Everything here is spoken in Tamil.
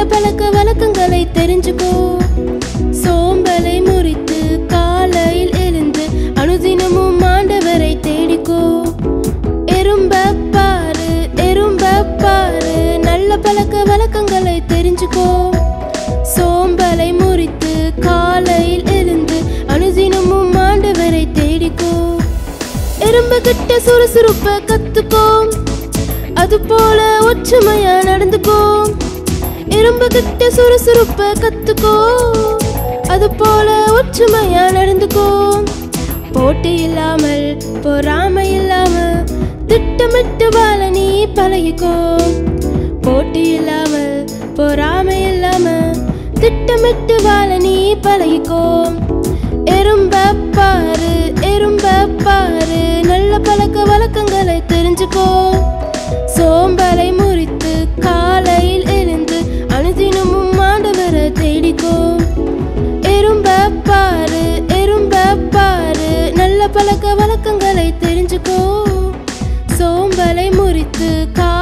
பழக்க வழக்கங்களை தெரிஞ்சுக்கோ சோம்பலை முறித்து காலையில் எழுந்து அனுதினமும் ஆண்டவரை தேடிக்கோ எறும்ப பாரு எறும்ப பாரு நல்ல பழக்க வழக்கங்களை தெரிஞ்சுக்கோ சோம்பலை முறித்து காலையில் எழுந்து அனுதினமும் ஆண்டவரை தேடிக்கோ எறும்பு கிட்ட சுறுசுறுப்ப கத்துக்கோ அது போல ஒற்றுமையா நடந்துக்கோ எறும்பு கிட்ட சுறுசுறுப்ப கத்துக்கோ அது போல ஒற்றுமையா நடந்துக்கோ போட்டி இல்லாமல் பொறாமை இல்லாம திட்டமிட்டு வாழ நீ பழகிக்கோ போட்டி இல்லாமல் பொறாமை இல்லாம திட்டமிட்டு வாழ நீ பழகிக்கோ எறும்ப பாரு எறும்ப பாரு நல்ல பழக்க வழக்கங்களை தெரிஞ்சுக்கோ சோம்பலை முறித்து காலையில் எழுந்து அனுதினமும் ஆண்டவரை தேடிக்கோ எறும்ப பாரு எறும்ப பாரு நல்ல பழக்க வழக்கங்களை தெரிஞ்சுக்கோ சோம்பலை முறித்து கா